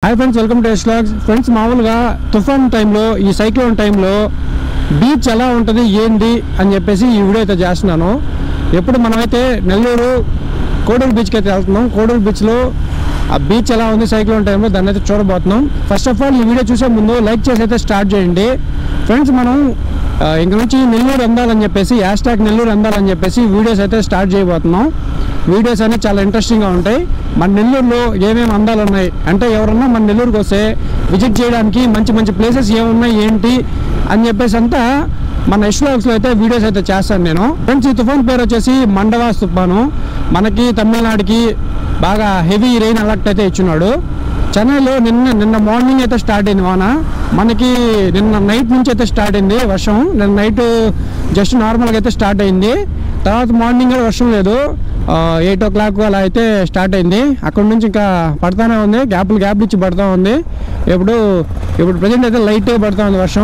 Hi friends welcome to ఎస్లాగ్స్ friends మామూలుగా తుఫాన్ టైంలో ఈ సైక్లోన్ టైంలో బీచ్ ఎలా ఉంటుంది ఏంది అని చెప్పేసి ఈ వీడియో అయితే చేస్తున్నాను ఎప్పుడు మనమైతే నెల్లూరు కోడూరు బీచ్కి అయితే వెళ్తున్నాం కోడూరు బీచ్లో ఆ బీచ్ ఎలా ఉంది సైక్లోన్ టైంలో దాన్ని అయితే చూడబోతున్నాం ఫస్ట్ ఆఫ్ ఆల్ ఈ వీడియో చూసే ముందు లైక్ చేసి అయితే స్టార్ట్ చేయండి ఫ్రెండ్స్ మనం ఆ, ఇంక నుంచి నెల్లూరు అందాలని చెప్పేసి హ్యాష్ ట్యాగ్ నెల్లూరు అందాలని చెప్పేసి వీడియోస్ అయితే స్టార్ట్ చేయబోతున్నాం వీడియోస్ అనేవి చాలా ఇంట్రెస్టింగ్గా ఉంటాయి మన నెల్లూరులో ఏమేమి అందాలు ఉన్నాయి అంటే ఎవరన్నా మన నెల్లూరుకి వస్తే విజిట్ చేయడానికి మంచి మంచి ప్లేసెస్ ఏమున్నాయి ఏంటి అని చెప్పేసి అంతా మన ఇష్లాగ్స్లో అయితే వీడియోస్ అయితే చేస్తాను నేను ఫ్రెండ్స్ ఈ తుఫాన్ పేరు వచ్చేసి మండవాస్ తుఫాను మనకి తమిళనాడుకి బాగా హెవీ రెయిన్ అలర్ట్ అయితే ఇచ్చున్నాడు చెన్నైలో నిన్న నిన్న మార్నింగ్ అయితే స్టార్ట్ అయింది వాన మనకి నిన్న నైట్ నుంచి అయితే స్టార్ట్ అయింది వర్షం నిన్న నైట్ జస్ట్ నార్మల్గా అయితే స్టార్ట్ అయింది తర్వాత మార్నింగ్ కూడా వర్షం లేదు ఎయిట్ ఓ క్లాక్ అలా అయితే స్టార్ట్ అయింది అక్కడ నుంచి ఇంకా పడతానే ఉంది గ్యాప్లు గ్యాప్లు ఇచ్చి పడతా ఉంది ఇప్పుడు ఇప్పుడు ప్రజెంట్ అయితే లైట్గా పడతా ఉంది వర్షం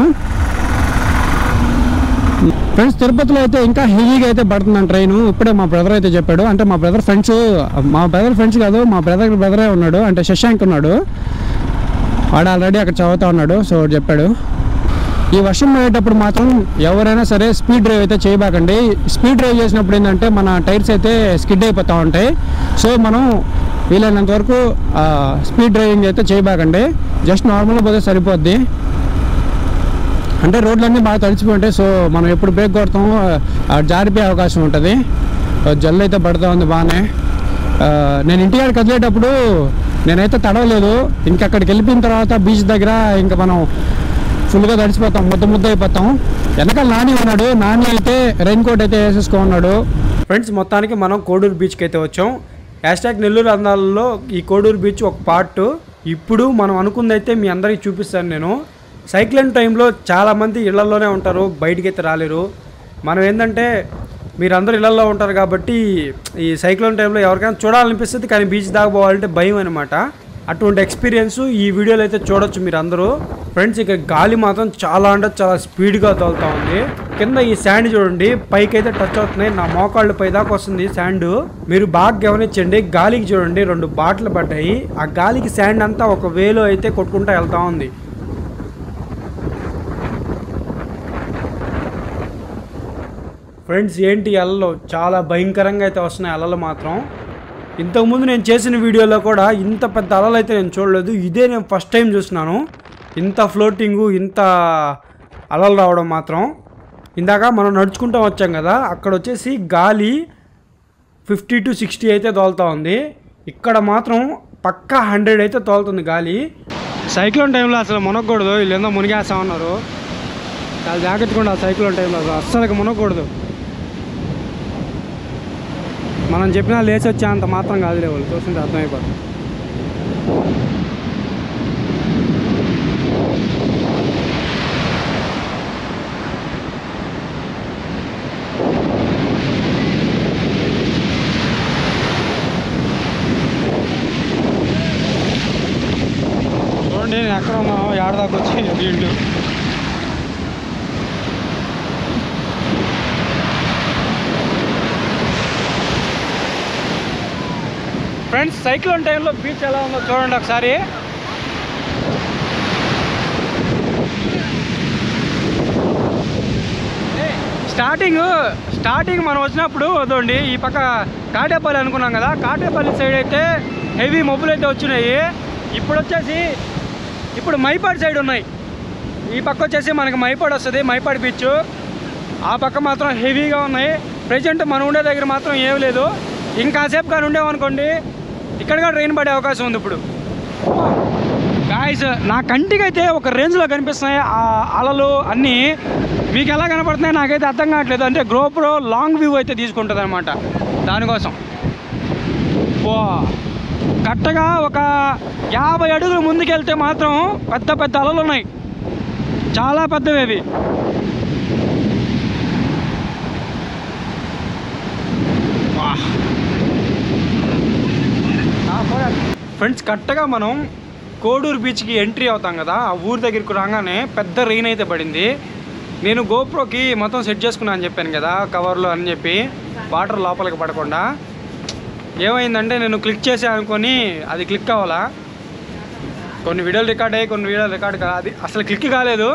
ఫ్రెండ్స్ తిరుపతిలో అయితే ఇంకా హెవీగా అయితే పడుతుందండి ట్రైన్ ఇప్పుడే మా బ్రదర్ అయితే చెప్పాడు అంటే మా బ్రదర్ ఫ్రెండ్స్ మా బ్రదర్ ఫ్రెండ్స్ కాదు మా బ్రదర్ బ్రదరే ఉన్నాడు అంటే శశాంక్ ఉన్నాడు వాడు ఆల్రెడీ అక్కడ చదువుతా ఉన్నాడు సో వాడు చెప్పాడు ఈ వర్షం పడేటప్పుడు మాత్రం ఎవరైనా సరే స్పీడ్ డ్రైవ్ అయితే చేయబాకండి స్పీడ్ డ్రైవ్ చేసినప్పుడు ఏంటంటే మన టైర్స్ అయితే స్కిడ్ అయిపోతూ ఉంటాయి సో మనం వీలైనంత వరకు స్పీడ్ డ్రైవింగ్ అయితే చేయబాకండి జస్ట్ నార్మల్గా పోతే సరిపోద్ది అంటే రోడ్లన్నీ బాగా తడిచిపోయి ఉంటాయి సో మనం ఎప్పుడు బ్రేక్ కొడతామో ఆ, జారిపోయే అవకాశం ఉంటుంది ఆ, జల్లు అయితే పడుతూ ఉంది బాగానే ఆ, నేను ఇంటికాడ కదిలేటప్పుడు నేనైతే తడవలేదు ఇంకా అక్కడికి వెళ్ళిపోయిన తర్వాత బీచ్ దగ్గర ఇంకా మనం ఫుల్గా తడిచిపోతాం ముద్ద ముద్ద అయిపోతాం వెనకాల నాని ఉన్నాడు నాని అయితే రెయిన్ కోట్ అయితే వేసేసుకో ఉన్నాడు ఫ్రెండ్స్ మొత్తానికి మనం కోడూరు బీచ్కి అయితే వచ్చాం హ్యాష్ ట్యాగ్ నెల్లూరు అందాలలో ఈ కోడూరు బీచ్ ఒక పార్ట్ ఇప్పుడు మనం అనుకుందైతే మీ అందరికీ చూపిస్తాను నేను సైక్లోన్ టైంలో చాలామంది ఇళ్లలోనే ఉంటారు బయటికి అయితే రాలేరు మనం ఏంటంటే మీరందరూ ఇళ్లలో ఉంటారు కాబట్టి ఈ సైక్లోన్ టైంలో ఎవరికైనా చూడాలనిపిస్తుంది కానీ బీచ్ దాకా పోవాలంటే భయం అనమాట అటువంటి ఎక్స్పీరియన్స్ ఈ వీడియోలో అయితే చూడొచ్చు మీరు అందరూ ఫ్రెండ్స్ ఇక గాలి మాత్రం చాలా అంటే చాలా స్పీడ్గా తోలుతా ఉంది కింద ఈ శాండ్ చూడండి పైకి అయితే టచ్ అవుతున్నాయి నా మోకాళ్ళు పై దాకా వస్తుంది శాండ్ మీరు బాగా గమనించండి గాలికి చూడండి రెండు బాటలు పడ్డాయి ఆ గాలికి శాండ్ అంతా ఒక వేలో అయితే కొట్టుకుంటా వెళ్తా ఉంది ఫ్రెండ్స్ ఏంటి అలలు చాలా భయంకరంగా అయితే వస్తున్నాయి అలలు మాత్రం ఇంతకుముందు నేను చేసిన వీడియోలో కూడా ఇంత పెద్ద అలలు అయితే నేను చూడలేదు ఇదే నేను ఫస్ట్ టైం చూస్తున్నాను ఇంత ఫ్లోటింగు ఇంత అలలు రావడం మాత్రం ఇందాక మనం నడుచుకుంటూ వచ్చాం కదా అక్కడ వచ్చేసి గాలి ఫిఫ్టీ టు సిక్స్టీ అయితే తోలుతా ఉంది ఇక్కడ మాత్రం పక్కా హండ్రెడ్ అయితే తోలుతుంది గాలి సైక్లోన్ టైంలో అసలు మునగకూడదు వీళ్ళు ఏందో మునిగేస్తా ఉన్నారు చాలా జాగ్రత్తగా ఉండాలి సైక్లోన్ టైంలో అసలు అస్సలు మునగకూడదు మనం చెప్పినా లేచి వచ్చే అంత మాత్రం కాదులే వాళ్ళు చూస్తుంటే అర్థమైపోతుంది చూడండి నేను ఎక్కడ ఉన్నాను ఏడదాకా వచ్చి వీళ్ళు ఫ్రెండ్స్ సైక్లోన్ టైంలో బీచ్ ఎలా ఉందో చూడండి ఒకసారి స్టార్టింగ్ స్టార్టింగ్ మనం వచ్చినప్పుడు అదండి ఈ పక్క కాటేపల్లి అనుకున్నాం కదా కాటేపల్లి సైడ్ అయితే హెవీ మబ్బులు అయితే వచ్చినాయి ఇప్పుడు వచ్చేసి ఇప్పుడు మైపాడు సైడ్ ఉన్నాయి ఈ పక్క వచ్చేసి మనకి మైపాడు వస్తుంది మైపాడు బీచ్ ఆ పక్క మాత్రం హెవీగా ఉన్నాయి ప్రజెంట్ మనం ఉండే దగ్గర మాత్రం ఏం లేదు ఇంకాసేపు కానీ ఉండేమనుకోండి ఇక్కడ కూడా ట్రైన్ పడే అవకాశం ఉంది ఇప్పుడు గాయస్ నా కంటికి అయితే ఒక రేంజ్లో కనిపిస్తున్నాయి ఆ అలలు అన్నీ మీకు ఎలా కనపడుతున్నాయి నాకైతే అర్థం కావట్లేదు అంటే గ్రోప్రో లాంగ్ వ్యూ అయితే తీసుకుంటుంది అనమాట దానికోసం వా కరెక్ట్గా ఒక యాభై అడుగులు ముందుకెళ్తే మాత్రం పెద్ద పెద్ద అలలు ఉన్నాయి చాలా పెద్దవి అవి ఫ్రెండ్స్ కరెక్ట్గా మనం కోడూరు బీచ్కి ఎంట్రీ అవుతాం కదా ఆ ఊరి దగ్గరికి రాగానే పెద్ద రెయిన్ అయితే పడింది నేను గోప్రోకి మొత్తం సెట్ చేసుకున్నా అని చెప్పాను కదా కవర్లో అని చెప్పి వాటర్ లోపలికి పడకుండా ఏమైందంటే నేను క్లిక్ చేసా అనుకొని అది క్లిక్ అవ్వాలా కొన్ని వీడియోలు రికార్డ్ అయ్యాయి కొన్ని వీడియోలు రికార్డ్ కాదు అది అసలు క్లిక్ కాలేదు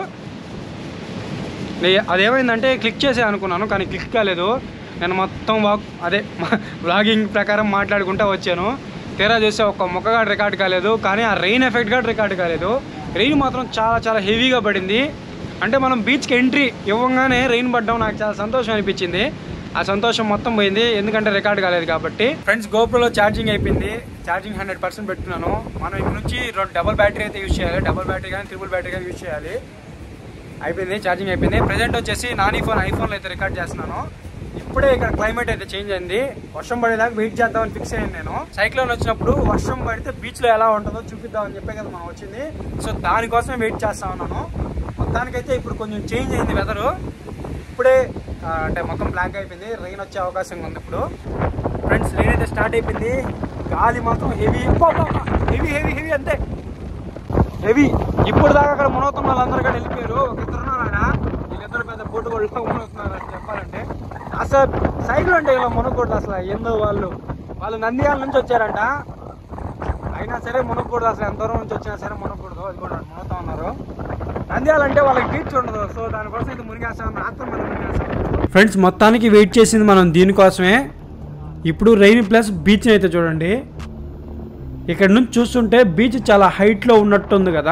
నే- అదేమైందంటే క్లిక్ చేసే అనుకున్నాను కానీ క్లిక్ కాలేదు నేను మొత్తం వాక్ అదే వ్లాగింగ్ ప్రకారం మాట్లాడుకుంటూ వచ్చాను తీరా చూస్తే ఒక్క మొక్కగా రికార్డ్ కాలేదు కానీ ఆ రెయిన్ ఎఫెక్ట్ కూడా రికార్డ్ కాలేదు రెయిన్ మాత్రం చాలా చాలా హెవీగా పడింది అంటే మనం బీచ్కి ఎంట్రీ ఇవ్వగానే రెయిన్ పడడం నాకు చాలా సంతోషం అనిపించింది ఆ సంతోషం మొత్తం పోయింది ఎందుకంటే రికార్డ్ కాలేదు కాబట్టి ఫ్రెండ్స్ గోప్రోలో ఛార్జింగ్ అయిపోయింది ఛార్జింగ్ హండ్రెడ్ పర్సెంట్ పెట్టుకున్నాను మనం ఇక్కడ నుంచి రెండు డబుల్ బ్యాటరీ అయితే యూజ్ చేయాలి డబుల్ బ్యాటరీ కానీ త్రిబుల్ బ్యాటరీ కానీ యూజ్ చేయాలి అయిపోయింది ఛార్జింగ్ అయిపోయింది ప్రజెంట్ వచ్చేసి నాని ఫోన్ ఐఫోన్లో అయితే రికార్డ్ చేస్తున్నాను ఇప్పుడే ఇక్కడ క్లైమేట్ అయితే చేంజ్ అయింది వర్షం పడేదాకా వెయిట్ చేద్దామని ఫిక్స్ అయ్యాను నేను సైక్లోన్ వచ్చినప్పుడు వర్షం పడితే బీచ్ లో ఎలా ఉంటుందో చూపిద్దామని చెప్పే కదా మనం వచ్చింది సో దానికోసమే వెయిట్ చేస్తా ఉన్నాను మొత్తానికైతే ఇప్పుడు కొంచెం చేంజ్ అయింది వెదరు ఇప్పుడే ఆ, అంటే మొత్తం బ్లాక్ అయిపోయింది రెయిన్ వచ్చే అవకాశం ఉంది ఇప్పుడు ఫ్రెండ్స్ రెయిన్ అయితే స్టార్ట్ అయిపోయింది గాలి మాత్రం హెవీ హెవీ హెవీ హెవీ అంతే హెవీ ఇప్పుడు దాకా అక్కడ మునవుతున్న వాళ్ళందరూ కూడా వెళ్ళిపోయారు ఒక ఇద్దరు ఉన్నారు ఆయన వీళ్ళిద్దరు పెద్ద బోటు కూడా మునుగుతున్నారు అని చెప్పాలంటే అసలు సైకిల్ అంటే ఇలా మునగకూడదు అసలు ఏందో వాళ్ళు వాళ్ళు నంద్యాల నుంచి వచ్చారంట అయినా సరే మునగకూడదు అసలు ఎంత దూరం నుంచి వచ్చినా సరే మునగకూడదు అది కూడా మునుగుతా ఉన్నారు నంద్యాల అంటే వాళ్ళకి బీచ్ ఉండదు సో దానికోసం ఇది మునిగేస్తాం మాత్రం మనం మునిగేస్తాం ఫ్రెండ్స్ మొత్తానికి వెయిట్ చేసింది మనం దీనికోసమే ఇప్పుడు రెయిన్ ప్లస్ బీచ్ అయితే చూడండి ఇక్కడ నుంచి చూస్తుంటే బీచ్ చాలా హైట్లో ఉన్నట్టుంది కదా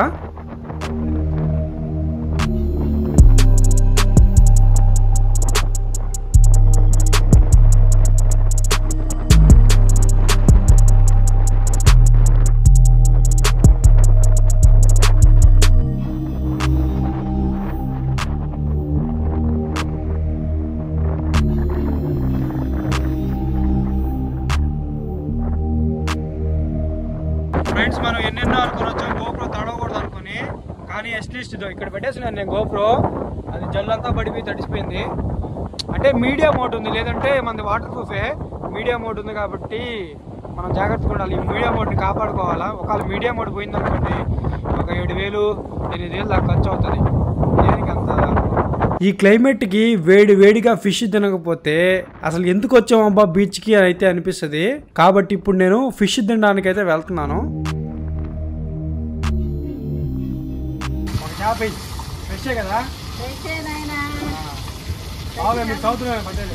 ఫ్రెండ్స్ మనం ఎన్నెన్నో అనుకుని వచ్చాం గోప్రో తడవకూడదు అనుకుని కానీ అట్లీస్ట్ ఇదో ఇక్కడ పెట్టేసినాను నేను గోప్రో అది జల్లంతా పడిపోయి తడిసిపోయింది అంటే మీడియా మోడ్ ఉంది లేదంటే మనది వాటర్ ప్రూఫే మీడియా మోడ్ ఉంది కాబట్టి మనం జాగ్రత్తగా ఉండాలి ఈ మీడియా మోడ్ని కాపాడుకోవాలా ఒకవేళ మీడియా మోడ్ పోయిందనుకోండి ఒక ఏడు వేలు ఎనిమిది వేలు దాకా ఖర్చు అవుతుంది దేనికి అంత ఈ క్లైమేట్కి వేడి వేడిగా ఫిష్ తినకపోతే అసలు ఎందుకు వచ్చామబ్బా బీచ్కి అని అయితే అనిపిస్తుంది కాబట్టి ఇప్పుడు నేను ఫిష్ తినడానికి అయితే వెళ్తున్నాను ఒక చేప ఫ్రెషే కదా బాగా మీరు చదువుతున్నారు పట్టేది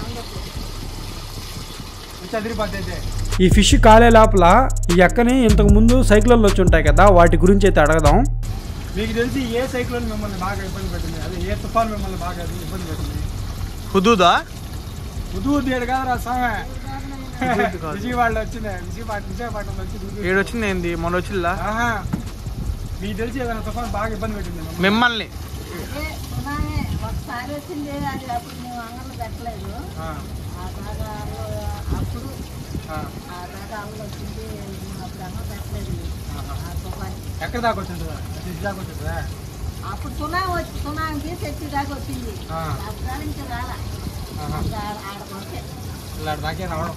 చదిరిపోతే ఈ ఫిష్ కాలే లోపల ఈ అక్కని ఇంతకు ముందు సైక్లోన్లు వచ్చి ఉంటాయి కదా వాటి గురించి అయితే అడగదాం మీకు తెలిసి ఏ సైక్లోన్ మిమ్మల్ని బాగా ఇబ్బంది పెట్టింది అదే ఏ తుఫాన్ మిమ్మల్ని బాగా ఇబ్బంది పెట్టింది హుదూదా ఉదు ఉద్దేడు కాదురా సామె విజయవాడలో వచ్చింది విజయవాడ విజయవాడలో వచ్చి ఏడు వచ్చింది ఏంది మొన్న వచ్చిందా ఆహా మీకు తెలిసి ఏదైనా తుఫాన్ బాగా ఇబ్బంది పెట్టింది మిమ్మల్ని? మిమ్మల్ని ఏ, సునామీ ఒకసారి వచ్చింది అది అప్పుడు మేము అంగళ్ళు పెట్టలేదు ఆ, ఆ దాకా అప్పుడు ఆ, ఆ దాకా అంగళ్ళు వచ్చింది మేము అప్పుడు అంగళ్ళు పెట్టలేదు ఆహా. ఆ తుఫాన్ ఎక్కడ దాకా వచ్చింటుందా దిశ దాకా వచ్చింటుందా అప్పుడు సునామీ వచ్చి సునామీ తీసి వచ్చి దాకా వచ్చింది ఆ. అప్పుడు ఇంకా రాలా ఆహా. ఇంకా ఆడ- ఆడకొస్తే ఇలా దాకే రావడం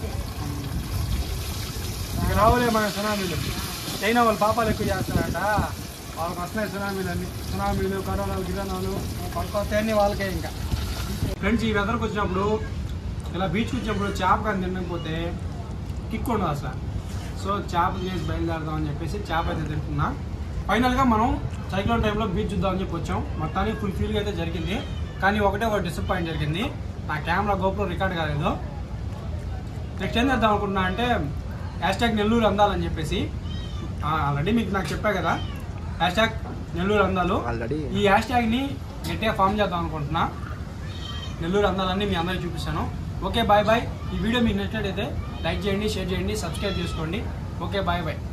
ఇక రావులే మన సునామీలు చైనా వాళ్ళు పాపాలు ఎక్కువ చేస్తారంట వాళ్ళకి వస్తున్నాయి సునామీలు అన్ని సునామీలు కరోనాలు గిరోనాలు కొత్త వాళ్ళకే ఇంకా ఫ్రెండ్స్ ఈ వెదర్కి వచ్చినప్పుడు ఇలా బీచ్కి వచ్చినప్పుడు చేప కానీ తినకపోతే కిక్ ఉండదు అసలు సో చేప తినేసి బయలుదేరదాం అని చెప్పేసి చేప అయితే తింటున్నా ఫైనల్గా మనం సైక్లోన్ టైంలో బీచ్ చూద్దామని చెప్పి వచ్చాం మొత్తానికి ఫుల్ ఫీల్గా అయితే జరిగింది కానీ ఒకటే ఒక డిసప్పాయింట్ జరిగింది నా కెమెరా గోప్రో రికార్డ్ కాలేదు నెక్స్ట్ ఏం చేద్దాం అనుకుంటున్నా అంటే హ్యాష్ ట్యాగ్ నెల్లూరు అందాలని చెప్పేసి ఆల్రెడీ మీకు నాకు చెప్పా కదా హ్యాష్ ట్యాగ్ నెల్లూరు అందాలు ఆల్రెడీ ఈ హ్యాష్ ట్యాగ్ని గట్టిగా ఫామ్ చేద్దాం అనుకుంటున్నా నెల్లూరు అందాలన్నీ మీ అందరికీ చూపిస్తాను ఓకే బాయ్ బాయ్ ఈ వీడియో మీకు నచ్చినట్టయితే లైక్ చేయండి షేర్ చేయండి సబ్స్క్రైబ్ చేసుకోండి ఓకే బాయ్ బాయ్